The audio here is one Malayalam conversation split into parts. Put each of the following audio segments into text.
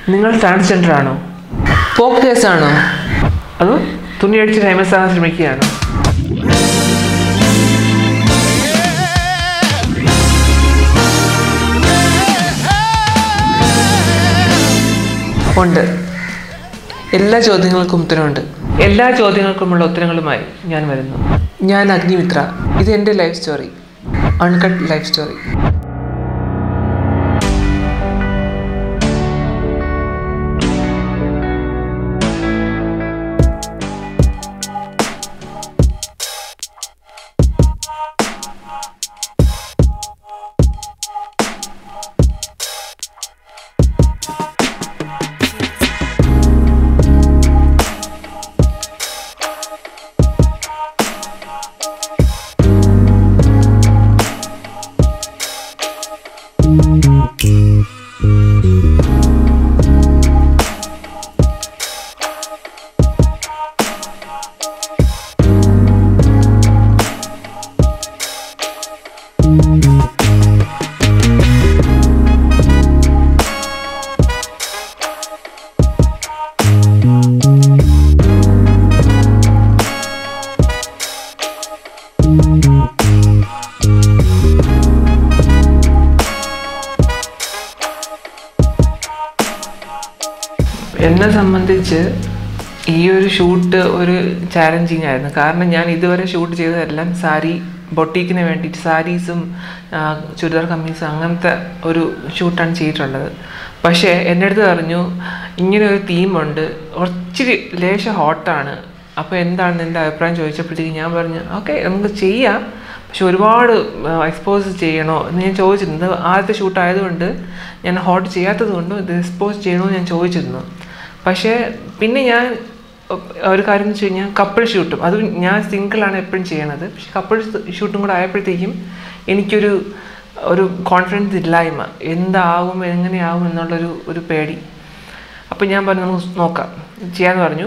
നിങ്ങൾ ട്രാൻസ്ജെൻഡർ ആണോ പോക്ക് കേസാണോ അതോ തുണി അടിച്ച് ഫേമസ് ആകാൻ ശ്രമിക്കുകയാണോ ഉണ്ട് എല്ലാ ചോദ്യങ്ങൾക്കും ഉത്തരമുണ്ട് എല്ലാ ചോദ്യങ്ങൾക്കുമുള്ള ഉത്തരങ്ങളുമായി ഞാൻ വരുന്നു ഞാൻ അഗ്നിമിത്ര ഇത് എൻ്റെ life story uncut life story എന്നെ സംബന്ധിച്ച് ഈ ഒരു ഷൂട്ട് ഒരു ചാലഞ്ചിങ് ആയിരുന്നു കാരണം ഞാൻ ഇതുവരെ ഷൂട്ട് ചെയ്തതെല്ലാം സാരി ബൊട്ടീക്കിന് വേണ്ടിയിട്ട് സാരീസും ആ, ചുരിദാർ കമ്മീസും അങ്ങനത്തെ ഒരു ഷൂട്ടാണ് ചെയ്തിട്ടുള്ളത് പക്ഷേ എൻ്റെ അടുത്ത് പറഞ്ഞു ഇങ്ങനെ ഒരു തീമുണ്ട് ഒത്തിരി ലേശ ഹോട്ടാണ് അപ്പോൾ എന്താണ് നിൻ്റെ അഭിപ്രായം ചോദിച്ചപ്പോഴത്തേക്ക് ഞാൻ പറഞ്ഞു ഓക്കെ നമുക്ക് ചെയ്യാം പക്ഷെ ഒരുപാട് എക്സ്പോസ് ചെയ്യണോ എന്ന് ഞാൻ ചോദിച്ചിരുന്നു ഇത് ആദ്യത്തെ ഷൂട്ട് ആയതുകൊണ്ട് ഞാൻ ഹോട്ട് ചെയ്യാത്തത് കൊണ്ടും ഇത് എക്സ്പോസ് ചെയ്യണോ എന്ന് ഞാൻ ചോദിച്ചിരുന്നു പക്ഷേ പിന്നെ ഞാൻ ഒരു കാര്യം എന്ന് വെച്ച് കഴിഞ്ഞാൽ കപ്പിൾ ഷൂട്ടും അത് ഞാൻ സിംഗിളാണ് എപ്പോഴും ചെയ്യണത് പക്ഷെ കപ്പിൾ ഷൂട്ടും കൂടെ ആയപ്പോഴത്തേക്കും എനിക്കൊരു ഒരു കോൺഫിഡൻസ് ഇല്ലായ്മ എന്താവും എങ്ങനെയാവും എന്നുള്ളൊരു ഒരു പേടി അപ്പം ഞാൻ പറഞ്ഞു നമുക്ക് നോക്കാം ചെയ്യാന്ന് പറഞ്ഞു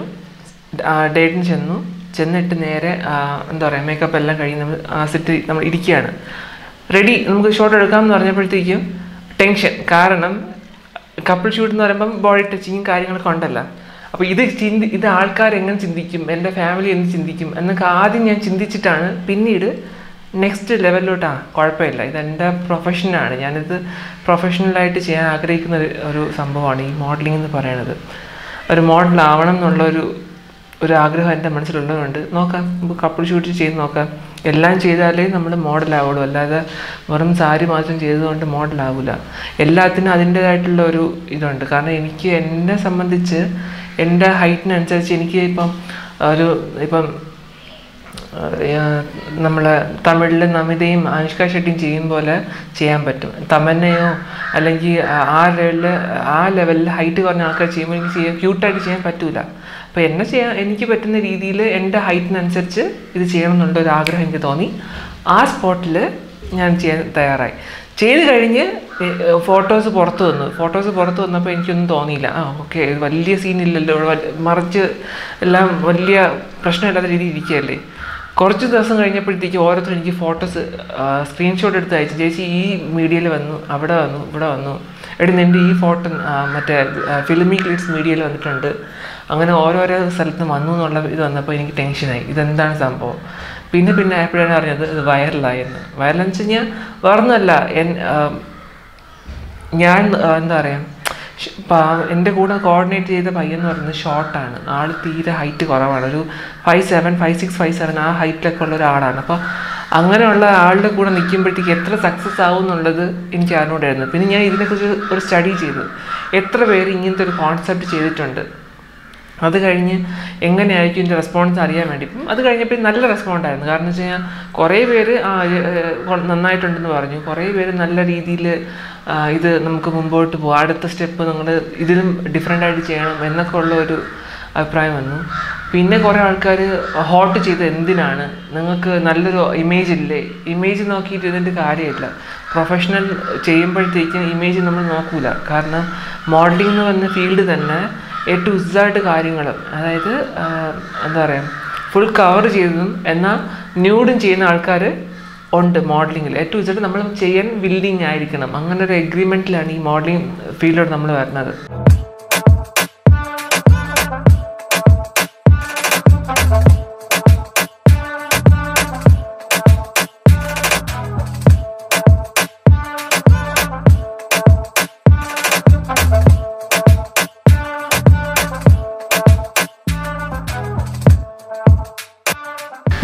ഡേറ്റിന് ചെന്നു ചെന്നിട്ട് നേരെ ആ, എന്താ പറയുക മേക്കപ്പ് എല്ലാം കഴിഞ്ഞ് നമ്മൾ ആ സെറ്റ് നമ്മൾ ഇരിക്കുകയാണ് റെഡി നമുക്ക് ഷോട്ട് എടുക്കാമെന്ന് പറഞ്ഞപ്പോഴത്തേക്കും ടെൻഷൻ കാരണം കപ്പിൾ ഷൂട്ട് എന്ന് പറയുമ്പം ബോഡി ടച്ചിങ്ങും കാര്യങ്ങളൊക്കെ ഉണ്ടല്ലോ അപ്പോൾ ഇത് ചിന്തി ഇത് ആൾക്കാർ എങ്ങനെ ചിന്തിക്കും എൻ്റെ ഫാമിലി എന്ത് ചിന്തിക്കും എന്നൊക്കെ ആദ്യം ഞാൻ ചിന്തിച്ചിട്ടാണ് പിന്നീട് നെക്സ്റ്റ് ലെവലിലോട്ടാ കുഴപ്പമില്ല ഇത് എൻ്റെ പ്രൊഫഷനാണ് ഞാനിത് പ്രൊഫഷണലായിട്ട് ചെയ്യാൻ ആഗ്രഹിക്കുന്ന ഒരു ഒരു സംഭവമാണ് ഈ മോഡലിംഗ് എന്ന് പറയുന്നത് ഒരു മോഡൽ ആവണം എന്നുള്ള ഒരു ഒരു ആഗ്രഹം എൻ്റെ മനസ്സിലുള്ളതുകൊണ്ട് നോക്കാം നമുക്ക് കപ്പിൾ ഷൂട്ട് ചെയ്ത് നോക്കാം എല്ലാം ചെയ്താലേ നമ്മൾ മോഡലാവുള്ളൂ അല്ലാതെ വെറും സാരി മാത്രം ചെയ്തതുകൊണ്ട് മോഡലാവില്ല എല്ലാത്തിനും അതിൻ്റേതായിട്ടുള്ള ഒരു ഇതുണ്ട് കാരണം എനിക്ക് എന്നെ സംബന്ധിച്ച് എൻ്റെ ഹൈറ്റിനനുസരിച്ച് എനിക്ക് ഇപ്പം ഒരു ഇപ്പം നമ്മൾ തമിഴിൽ നമിതയും അനുഷ്ക ഷെട്ടിയും ചെയ്യും പോലെ ചെയ്യാൻ പറ്റും തമന്നയോ അല്ലെങ്കിൽ ആ ലെവലിൽ ആ ലെവലിൽ ഹൈറ്റ് കുറഞ്ഞ ആൾക്കാർ ചെയ്യുമ്പോൾ എനിക്ക് ചെയ്യാൻ ക്യൂട്ടായിട്ട് ചെയ്യാൻ പറ്റൂല അപ്പോൾ എന്നെ ചെയ്യാൻ എനിക്ക് പറ്റുന്ന രീതിയിൽ എൻ്റെ ഹൈറ്റിനനുസരിച്ച് ഇത് ചെയ്യണം എന്നുള്ള ഒരു ആഗ്രഹം എനിക്ക് തോന്നി ആ സ്പോട്ടിൽ ഞാൻ ചെയ്യാൻ തയ്യാറായി ചെയ്ത് കഴിഞ്ഞ് ഫോട്ടോസ് പുറത്ത് വന്നു ഫോട്ടോസ് പുറത്ത് വന്നപ്പോൾ എനിക്കൊന്നും തോന്നിയില്ല ആ ഓക്കെ വലിയ സീനില്ലല്ലോ വല്ല- മറിച്ച് എല്ലാം വലിയ പ്രശ്നമില്ലാത്ത രീതിയിൽ ഇരിക്കുകയല്ലേ കുറച്ച് ദിവസം കഴിഞ്ഞപ്പോഴത്തേക്ക് ഓരോരുത്തരും എനിക്ക് ഫോട്ടോസ് സ്ക്രീൻഷോട്ട് എടുത്ത് അയച്ചു ചേച്ചി ഈ മീഡിയയിൽ വന്നു അവിടെ വന്നു ഇവിടെ വന്നു എടി നിൻ്റെ ഈ ഫോട്ടോ മറ്റേ ഫിലിമി ക്ലിപ്സ് മീഡിയയിൽ വന്നിട്ടുണ്ട് അങ്ങനെ ഓരോരോ സ്ഥലത്തും വന്നു എന്നുള്ള ഇത് വന്നപ്പോൾ എനിക്ക് ടെൻഷനായി ഇതെന്താണ് സംഭവം പിന്നെ പിന്നെ ആയപ്പോഴാണ് അറിഞ്ഞത് ഇത് വൈറലായെന്ന് വൈറലെന്ന് വെച്ച് കഴിഞ്ഞാൽ വേറൊന്നുമല്ല എൻ ആ, ഞാൻ ആ, എന്താ പറയുക ഷ്- പാ- എൻ്റെ കൂടെ കോർഡിനേറ്റ് ചെയ്ത പയ്യൻ എന്ന് പറയുന്നത് ഷോർട്ടാണ് ആൾ തീരെ ഹൈറ്റ് കുറവാണ് ഒരു five seven five six five seven ആ ഹൈറ്റിലൊക്കെ ഉള്ള ഒരാളാണ് അപ്പോൾ അങ്ങനെയുള്ള ആളുടെ കൂടെ നിൽക്കുമ്പോഴത്തേക്ക് എത്ര സക്സസ് ആവും എന്നുള്ളത് എനിക്ക് അറിഞ്ഞുകൂടായിരുന്നു പിന്നെ ഞാൻ ഇതിനെക്കുറിച്ച് ഒരു സ്റ്റഡി ചെയ്തു എത്ര പേര് ഇങ്ങനത്തെ ഒരു കോൺസെപ്റ്റ് ചെയ്തിട്ടുണ്ട് അത് കഴിഞ്ഞ് എങ്ങനെയായിരിക്കും ഇതിൻ്റെ റെസ്പോൺസ് അറിയാൻ വേണ്ടി ഇപ്പം അത് കഴിഞ്ഞപ്പോൾ നല്ല റെസ്പോണ്ട് ആയിരുന്നു കാരണം എന്ന് വെച്ച് കഴിഞ്ഞാൽ കുറേ പേര് ആ ഏ, ഏ, കൊ- നന്നായിട്ടുണ്ടെന്ന് പറഞ്ഞു കുറേ പേര് നല്ല രീതിയിൽ ഇത് നമുക്ക് മുമ്പോട്ട് പോകാം അടുത്ത സ്റ്റെപ്പ് നിങ്ങൾ ഇതിലും ഡിഫറെൻ്റ് ആയിട്ട് ചെയ്യണം എന്നൊക്കെ ഉള്ള ഒരു അഭിപ്രായം വന്നു പിന്നെ കുറേ ആൾക്കാർ ഹോട്ട് ചെയ്ത് എന്തിനാണ് നിങ്ങൾക്ക് നല്ലൊരു ഇമേജ് ഇല്ലേ ഇമേജ് നോക്കിയിട്ട് ഇതിൻ്റെ കാര്യമില്ല പ്രൊഫഷണൽ ചെയ്യുമ്പോഴത്തേക്കും ഇമേജ് നമ്മൾ നോക്കൂല കാരണം മോഡലിംഗ് എന്ന് പറഞ്ഞ ഫീൽഡ് തന്നെ എ ടു ഇസായിട്ട് കാര്യങ്ങൾ അതായത് ആ, എന്താ പറയുക ഫുൾ കവർ ചെയ്തതും എന്നാൽ ന്യൂഡും ചെയ്യുന്ന ആൾക്കാർ ഉണ്ട് മോഡലിങ്ങിൽ എ ടു ഇസഡ് നമ്മൾ ചെയ്യാൻ വില്ലിങ് ആയിരിക്കണം അങ്ങനെ ഒരു എഗ്രിമെൻറ്റിലാണ് ഈ മോഡലിംഗ് ഫീൽഡിലോട്ട് നമ്മൾ വരുന്നത്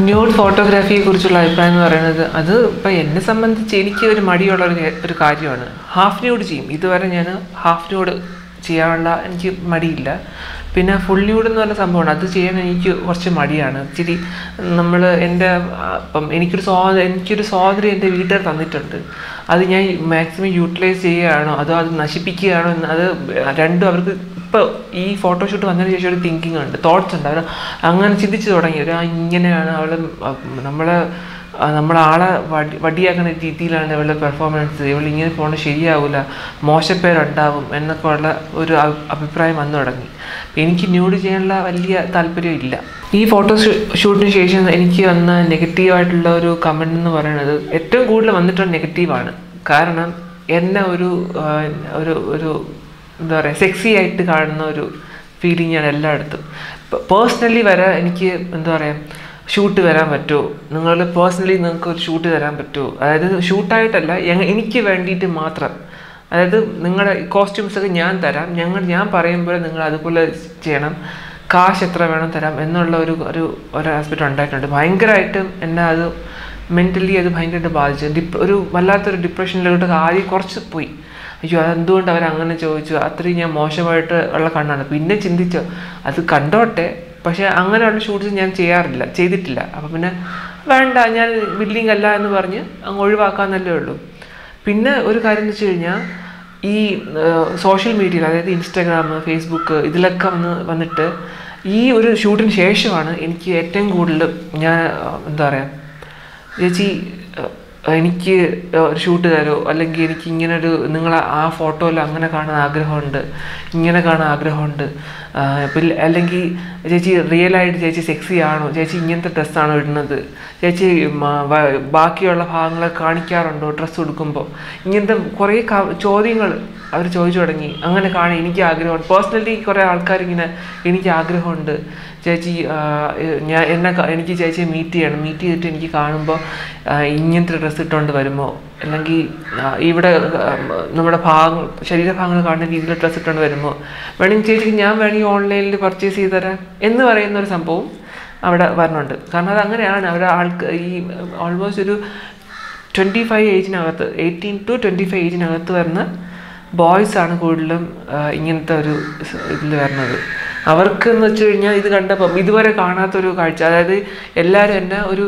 ന്യൂഡ് ഫോട്ടോഗ്രാഫിയെ കുറിച്ചുള്ള അഭിപ്രായം എന്ന് പറയുന്നത് അത് ഇപ്പം എന്നെ സംബന്ധിച്ച് എനിക്ക് ഒരു മടിയുള്ള ഒരു കേ- ഒരു കാര്യമാണ് ഹാഫ് ന്യൂഡ് ചെയ്യും ഇതുവരെ ഞാൻ ഹാഫ് ന്യൂഡ് ചെയ്യാനുള്ള എനിക്ക് മടിയില്ല പിന്നെ ഫുൾ ന്യൂഡ് എന്ന് പറഞ്ഞ സംഭവമാണ് അത് ചെയ്യാൻ എനിക്ക് കുറച്ച് മടിയാണ് ഇച്ചിരി നമ്മൾ എൻ്റെ ആ, ഇപ്പം എനിക്കൊരു സ്വാതന്ത്ര്യം എനിക്കൊരു സ്വാതന്ത്ര്യം എൻ്റെ വീട്ടുകാർ തന്നിട്ടുണ്ട് അത് ഞാൻ മാക്സിമം യൂട്ടിലൈസ് ചെയ്യുകയാണോ അതോ അത് നശിപ്പിക്കുകയാണോ എന്ന് അത് രണ്ടും അവർക്ക് ഇപ്പോൾ ഈ ഫോട്ടോഷൂട്ട് വന്നതിന് ശേഷം ഒരു തിങ്കിങ് ഉണ്ട് തോട്ട്സ് ഉണ്ട് അവർ അങ്ങനെ ചിന്തിച്ച് തുടങ്ങി ഒരു ആ ഇങ്ങനെയാണ് അവൾ നമ്മളെ ആ, നമ്മളെ ആളെ വടി വടിയാക്കുന്ന രീതിയിലാണ് ഇവളുടെ പെർഫോമൻസ് ഇവൾ ഇങ്ങനെ പോകേണ്ട ശരിയാവില്ല മോശപ്പേരുണ്ടാവും എന്നൊക്കെ ഉള്ള ഒരു അഭി- അഭിപ്രായം വന്നു തുടങ്ങി എനിക്ക് ന്യൂഡ് ചെയ്യാനുള്ള വലിയ താല്പര്യം ഇല്ല ഈ ഫോട്ടോ ഷൂട്ടിന് ശേഷം എനിക്ക് വന്ന നെഗറ്റീവായിട്ടുള്ള ഒരു കമൻ്റ് എന്ന് പറയുന്നത് ഏറ്റവും കൂടുതൽ വന്നിട്ടുള്ള നെഗറ്റീവാണ് കാരണം എന്നെ ഒരു ആ, ഒരു ഒരു എന്താ പറയുക സെക്സി ആയിട്ട് കാണുന്ന ഒരു ഫീലിംഗ് ആണ് എല്ലായിടത്തും പേഴ്സണലി വരെ എനിക്ക് എന്താ പറയുക ഷൂട്ട് വരാൻ പറ്റുമോ നിങ്ങൾ പേഴ്സണലി നിങ്ങൾക്ക് ഒരു ഷൂട്ട് തരാൻ പറ്റുമോ അതായത് ഷൂട്ടായിട്ടല്ല ഞങ്ങ- എനിക്ക് വേണ്ടിയിട്ട് മാത്രം അതായത് നിങ്ങളുടെ കോസ്റ്റ്യൂംസ് ഒക്കെ ഞാൻ തരാം ഞങ്ങൾ ഞാൻ പറയുമ്പോൾ നിങ്ങൾ അതുപോലെ ചെയ്യണം കാശ് എത്ര വേണം തരാം എന്നുള്ള ഒരു ഒരു ഒരു ആസ്പെക്റ്റ് ഉണ്ടായിട്ടുണ്ട് ഭയങ്കരമായിട്ടും എന്നെ അത് മെൻ്റലി അത് ഭയങ്കരമായിട്ട് ബാധിച്ചു ഡിപ് ഒരു വല്ലാത്തൊരു ഡിപ്രഷനിലോട്ട് ആദ്യം കുറച്ച് പോയി അയ്യോ അതെന്തുകൊണ്ട് അവർ അങ്ങനെ ചോദിച്ചു അത്രയും ഞാൻ മോശമായിട്ട് ഉള്ള കണ്ണാണ് പിന്നെ ചിന്തിച്ചോ അത് കണ്ടോട്ടെ പക്ഷേ അങ്ങനെയുള്ള ഷൂട്ട്സ് ഞാൻ ചെയ്യാറില്ല ചെയ്തിട്ടില്ല അപ്പം പിന്നെ വേണ്ട ഞാൻ ബില്ലിംഗ് അല്ല എന്ന് പറഞ്ഞ് അങ്ങ് ഒഴിവാക്കാന്നല്ലേ ഉള്ളൂ പിന്നെ ഒരു കാര്യം എന്ന് വെച്ച് കഴിഞ്ഞാൽ ഈ സോഷ്യൽ മീഡിയയിൽ അതായത് ഇൻസ്റ്റാഗ്രാം ഫേസ്ബുക്ക് ഇതിലൊക്കെ വന്ന് വന്നിട്ട് ഈ ഒരു ഷൂട്ടിന് ശേഷമാണ് എനിക്ക് ഏറ്റവും കൂടുതൽ ഞാൻ ആ, എന്താ പറയുക ചേച്ചി അഹ് എനിക്ക് ഒരു ഷൂട്ട് തരുമോ അല്ലെങ്കിൽ എനിക്ക് ഇങ്ങനെ ഒരു നിങ്ങളെ ആ ഫോട്ടോയിൽ അങ്ങനെ കാണാൻ ആഗ്രഹമുണ്ട് ഇങ്ങനെ കാണാൻ ആഗ്രഹമുണ്ട് ആഹ് പിന്നെ അല്ലെങ്കിൽ ചേച്ചി റിയലായിട്ട് ചേച്ചി സെക്സി ആണോ ചേച്ചി ഇങ്ങനത്തെ ഡ്രസ്സാണോ ഇടുന്നത് ചേച്ചി മ- വ- ബാക്കിയുള്ള ഭാഗങ്ങൾ കാണിക്കാറുണ്ടോ ഡ്രസ്സ് ഉടുക്കുമ്പോൾ ഇങ്ങനത്തെ കുറേ ചോദ്യങ്ങൾ അവർ ചോദിച്ചു തുടങ്ങി അങ്ങനെ കാണാൻ എനിക്ക് ആഗ്രഹമുണ്ട് പേഴ്സണലി കുറേ ആൾക്കാർ ഇങ്ങനെ എനിക്ക് ആഗ്രഹമുണ്ട് ചേച്ചി ആ, ഏഹ് ഞാൻ എന്നെ ക- എനിക്ക് ചേച്ചിയെ മീറ്റ് ചെയ്യണം മീറ്റ് ചെയ്തിട്ട് എനിക്ക് കാണുമ്പോൾ ആ, ഇങ്ങനത്തെ ഡ്രസ്സ് ഇട്ടുകൊണ്ട് വരുമോ അല്ലെങ്കിൽ ആ, ഇവിടെ ആ, നമ്മുടെ ഭാഗങ്ങൾ ശരീരഭാഗങ്ങൾ കാണുന്ന രീതിയിൽ ഡ്രസ്സ് ഇട്ടുകൊണ്ട് വരുമോ വേണമെങ്കിൽ ചേച്ചിക്ക് ഞാൻ വേണമെങ്കിൽ ഓൺലൈനിൽ പർച്ചേസ് ചെയ്ത് തരാം എന്ന് പറയുന്ന ഒരു സംഭവം അവിടെ വരുന്നുണ്ട് കാരണം അത് അങ്ങനെയാണ് അവിടെ ആൾക്ക് ഈ ഓൾമോസ്റ്റ് ഒരു ട്വൻറ്റി ഫൈവ് ഏജിനകത്ത് എയ്റ്റീൻ ടു ട്വൻറ്റി ഫൈവ് ഏജിനകത്ത് വരുന്ന ബോയ്സ് ആണ് കൂടുതലും ആ, ഇങ്ങനത്തെ ഒരു ഇതിൽ വരുന്നത് അവർക്ക് എന്ന് വെച്ച് കഴിഞ്ഞാൽ ഇത് കണ്ടപ്പം ഇതുവരെ കാണാത്തൊരു കാഴ്ച അതായത് എല്ലാവരും എന്നെ ഒരു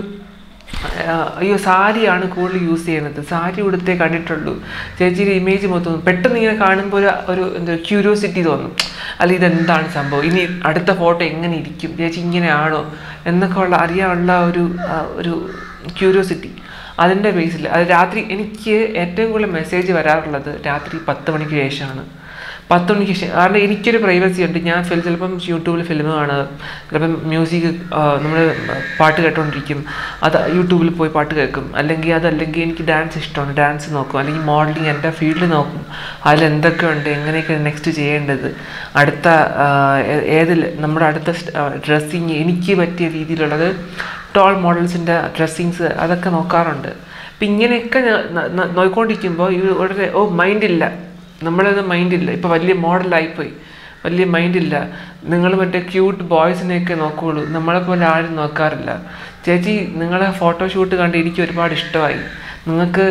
ആ, അയ്യോ സാരിയാണ് കൂടുതൽ യൂസ് ചെയ്യുന്നത് സാരി ഉടുത്തേ കണ്ടിട്ടുള്ളൂ ചേച്ചിയുടെ ഇമേജ് മൊത്തം പെട്ടെന്ന് ഇങ്ങനെ കാണുമ്പോൾ ഒരു ഒരു എന്താ ക്യൂരിയോസിറ്റി തോന്നും അല്ല ഇതെന്താണ് സംഭവം ഇനി അടുത്ത ഫോട്ടോ എങ്ങനെ ഇരിക്കും ചേച്ചി ഇങ്ങനെയാണോ എന്നൊക്കെ ഉള്ള അറിയാനുള്ള ഒരു ആ, ഒരു ക്യൂരിയോസിറ്റി അതിൻ്റെ ബേസിൽ അത് രാത്രി എനിക്ക് ഏറ്റവും കൂടുതൽ മെസ്സേജ് വരാറുള്ളത് രാത്രി പത്ത് മണിക്ക് ശേഷമാണ് പത്ത് മണിക്ക് ശേഷം കാരണം എനിക്കൊരു പ്രൈവസി ഉണ്ട് ഞാൻ ഫിൽ ചിലപ്പം യൂട്യൂബിൽ ഫിലിം കാണുക ചിലപ്പം മ്യൂസിക് നമ്മൾ പാട്ട് കേട്ടോണ്ടിരിക്കും അത് യൂട്യൂബിൽ പോയി പാട്ട് കേൾക്കും അല്ലെങ്കിൽ അതല്ലെങ്കിൽ എനിക്ക് ഡാൻസ് ഇഷ്ടമാണ് ഡാൻസ് നോക്കും അല്ലെങ്കിൽ മോഡലിംഗ് എൻ്റെ ഫീൽഡ് നോക്കും അതിൽ എന്തൊക്കെയുണ്ട് എങ്ങനെയൊക്കെ നെക്സ്റ്റ് ചെയ്യേണ്ടത് അടുത്ത ആ, ഏ- ഏതിൽ നമ്മുടെ അടുത്ത ഡ്രസ്സിങ് എനിക്ക് പറ്റിയ രീതിയിലുള്ളത് ടോൾ മോഡൽസിൻ്റെ ഡ്രസ്സിങ്സ് അതൊക്കെ നോക്കാറുണ്ട് അപ്പം ഇങ്ങനെയൊക്കെ ഞാൻ ന- ന- നോക്കിക്കൊണ്ടിരിക്കുമ്പോൾ ഈ ഉടനെ ഓ മൈൻഡില്ല നമ്മളത് മൈൻഡില്ല ഇപ്പോൾ വലിയ മോഡലായിപ്പോയി വലിയ മൈൻഡില്ല നിങ്ങൾ മറ്റേ ക്യൂട്ട് ബോയ്സിനെയൊക്കെ നോക്കുകയുള്ളൂ നമ്മളെപ്പോലെ ആരും നോക്കാറില്ല ചേച്ചി നിങ്ങളെ ഫോട്ടോഷൂട്ട് കണ്ട് എനിക്ക് ഒരുപാട് ഇഷ്ടമായി നിങ്ങൾക്ക്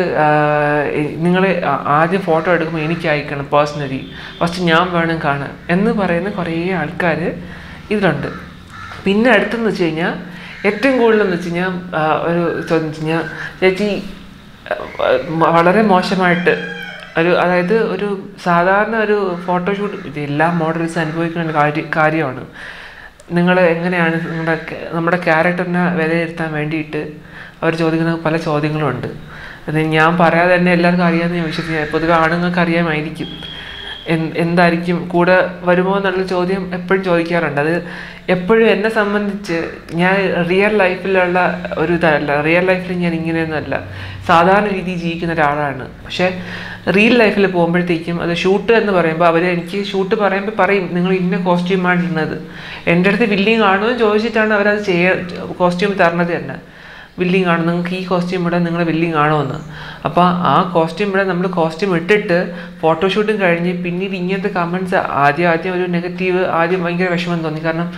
നിങ്ങൾ ആദ്യം ഫോട്ടോ എടുക്കുമ്പോൾ എനിക്ക് അയക്കണം പേഴ്സണലി ഫസ്റ്റ് ഞാൻ വേണം കാണാൻ എന്ന് പറയുന്ന കുറേ ആൾക്കാർ ഇതിലുണ്ട് പിന്നെ അടുത്തെന്ന് വെച്ച് കഴിഞ്ഞാൽ ഏറ്റവും കൂടുതലെന്ന് വെച്ച് കഴിഞ്ഞാൽ ആ, ഒരു ചോദ്യം വെച്ച് കഴിഞ്ഞാൽ ചേച്ചി ആ, വളരെ മോശമായിട്ട് ഒരു അതായത് ഒരു സാധാരണ ഒരു ഫോട്ടോഷൂട്ട് ഇത് എല്ലാ മോഡൽസ് അനുഭവിക്കുന്ന ഒരു കാര്യ കാര്യമാണ് നിങ്ങൾ എങ്ങനെയാണ് നിങ്ങളുടെ ക- നമ്മുടെ ക്യാരക്ടറിനെ വിലയിരുത്താൻ വേണ്ടിയിട്ട് അവർ ചോദിക്കുന്ന പല ചോദ്യങ്ങളുമുണ്ട് അത് ഞാൻ പറയാതെ തന്നെ എല്ലാവർക്കും അറിയാമെന്ന് ഞാൻ വിശ്വസിക്കുക പൊതുവെ ആണുങ്ങൾക്ക് അറിയാമായിരിക്കും എൻ- എന്തായിരിക്കും കൂടെ വരുമോ എന്നുള്ള ചോദ്യം എപ്പോഴും ചോദിക്കാറുണ്ട് അത് എപ്പോഴും എന്നെ സംബന്ധിച്ച് ഞാൻ റിയൽ ലൈഫിലുള്ള ഒരു ഇതല്ല റിയൽ ലൈഫിൽ ഞാൻ ഇങ്ങനെയൊന്നുമല്ല സാധാരണ രീതിയിൽ ജീവിക്കുന്ന ഒരാളാണ് പക്ഷേ റിയൽ ലൈഫിൽ പോകുമ്പോഴത്തേക്കും അത് ഷൂട്ട് എന്ന് പറയുമ്പോൾ അവർ എനിക്ക് ഷൂട്ട് പറയുമ്പോൾ പറയും നിങ്ങൾ ഇന്ന കോസ്റ്റ്യൂമാണ് ഇടുന്നത് എൻ്റെ അടുത്ത് ബില്ലിങ് ആണോ എന്ന് ചോദിച്ചിട്ടാണ് അവരത് ചെയ്യാ കോസ്റ്റ്യൂം തരണത് തന്നെ ബില്ലിംഗ് ആണ് നിങ്ങൾക്ക് ഈ കോസ്റ്റ്യൂം ഇടാൻ നിങ്ങളുടെ ബില്ലിംഗ് ആണോ എന്ന് അപ്പോൾ ആ കോസ്റ്റ്യൂം ഇടാൻ നമ്മൾ കോസ്റ്റ്യൂം ഇട്ടിട്ട് ഫോട്ടോഷൂട്ടും കഴിഞ്ഞ് പിന്നീട് ഇങ്ങനത്തെ കമൻസ് ആദ്യം ആദ്യം ഒരു നെഗറ്റീവ് ആദ്യം ഭയങ്കര വിഷമം തോന്നി കാരണം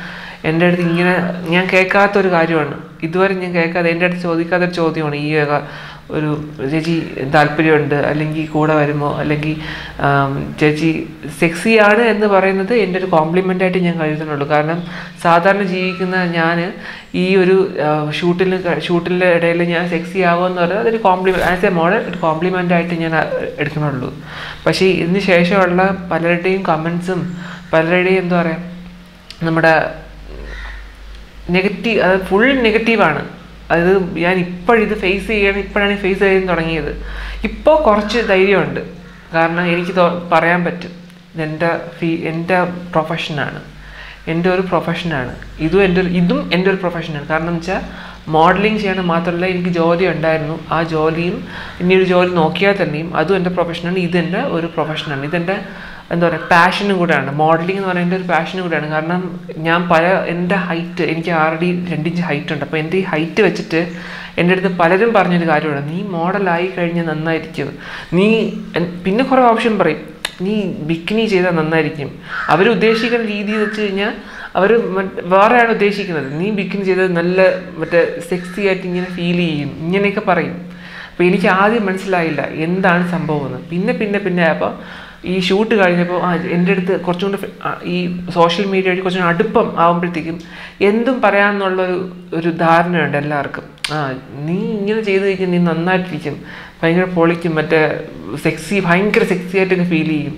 എൻ്റെ അടുത്ത് ഇങ്ങനെ ഞാൻ കേൾക്കാത്തൊരു കാര്യമാണ് ഇതുവരെ ഞാൻ കേൾക്കാതെ എൻ്റെ അടുത്ത് ചോദിക്കാത്തൊരു ചോദ്യമാണ് ഈ വക ഒരു ചേച്ചി താല്പര്യമുണ്ട് അല്ലെങ്കിൽ കൂടെ വരുമോ അല്ലെങ്കിൽ ആം, ചേച്ചി സെക്സി ആണ് എന്ന് പറയുന്നത് എൻ്റെ ഒരു കോംപ്ലിമെൻ്റ് ആയിട്ട് ഞാൻ കരുതുന്നുള്ളൂ കാരണം സാധാരണ ജീവിക്കുന്ന ഞാൻ ഈ ഒരു ഷൂട്ടിൽ ഷൂട്ടിൻ്റെ ഇടയിൽ ഞാൻ സെക്സി ആവുമെന്ന് പറയുന്നത് അതൊരു കോംപ്ലിമെൻ്റ് ആസ് എ മോഡൽ ഒരു കോംപ്ലിമെൻ്റ് ആയിട്ട് ഞാൻ ആ, എടുക്കുന്നുള്ളൂ പക്ഷേ ഇതിന് ശേഷമുള്ള പലരുടെയും കമൻസും പലരുടെയും എന്താ പറയുക നമ്മുടെ നെഗറ്റീവ് അത് ഫുൾ നെഗറ്റീവാണ് അത് ഞാൻ ഇപ്പോഴിത് ഫേസ് ചെയ്യണം ഇപ്പോഴാണ് ഫേസ് ചെയ്യാൻ തുടങ്ങിയത് ഇപ്പോൾ കുറച്ച് ധൈര്യമുണ്ട് കാരണം എനിക്ക് തോ- പറയാൻ പറ്റും ഇതെൻ്റെ ഫീ എൻ്റെ പ്രൊഫഷനാണ് എൻ്റെ ഒരു പ്രൊഫഷനാണ് ഇതും എൻ്റെ ഒരു ഇതും എൻ്റെ ഒരു പ്രൊഫഷനാണ് കാരണം വെച്ചാൽ മോഡലിംഗ് ചെയ്യണം മാത്രമല്ല എനിക്ക് ജോലി ഉണ്ടായിരുന്നു ആ ജോലിയും ഇനി ഒരു ജോലി നോക്കിയാൽ തന്നെയും അതും എൻ്റെ പ്രൊഫഷനാണ് ഇതെൻ്റെ ഒരു പ്രൊഫഷനാണ് ഇതെൻ്റെ എന്താ പറയുക പാഷനും കൂടെയാണ് മോഡലിംഗ് എന്ന് പറയുന്നത് ഒരു പാഷനും കൂടെയാണ് കാരണം ഞാൻ പല എൻ്റെ ഹൈറ്റ് എനിക്ക് ആൾറെഡി രണ്ടിഞ്ച് ഹൈറ്റ് ഉണ്ട് അപ്പോൾ എൻ്റെ ഈ ഹൈറ്റ് വെച്ചിട്ട് എൻ്റെ അടുത്ത് പലരും പറഞ്ഞൊരു കാര്യമാണ് നീ മോഡലായി കഴിഞ്ഞാൽ നന്നായിരിക്കും നീ എൻ- പിന്നെ കുറേ ഓപ്ഷൻ പറയും നീ ബിക്കിനി ചെയ്താൽ നന്നായിരിക്കും അവർ ഉദ്ദേശിക്കുന്ന രീതി വെച്ച് കഴിഞ്ഞാൽ അവർ വേറെയാണ് ഉദ്ദേശിക്കുന്നത് നീ ബിക്കിനി ചെയ്തത് നല്ല മറ്റേ സെക്സി ആയിട്ട് ഇങ്ങനെ ഫീൽ ചെയ്യും ഇങ്ങനെയൊക്കെ പറയും അപ്പോൾ എനിക്ക് ആദ്യം മനസ്സിലായില്ല എന്താണ് സംഭവം എന്ന് പിന്നെ പിന്നെ പിന്നെ അപ്പോൾ ഈ ഷൂട്ട് കഴിഞ്ഞപ്പോൾ ആ എൻ്റെ അടുത്ത് കുറച്ചും കൂടെ ഫ്ര- ആ, ഈ സോഷ്യൽ മീഡിയ വഴി കുറച്ചും കൂടെ അടുപ്പം ആകുമ്പോഴത്തേക്കും എന്തും പറയാമെന്നുള്ളൊരു ഒരു ധാരണയുണ്ട് എല്ലാവർക്കും ആ നീ ഇങ്ങനെ ചെയ്ത് കഴിഞ്ഞാൽ നീ നന്നായിട്ടിരിക്കും ഭയങ്കര പൊളിക്കും മറ്റേ സെക്സി ഭയങ്കര സെക്സി ആയിട്ടൊക്കെ ഫീൽ ചെയ്യും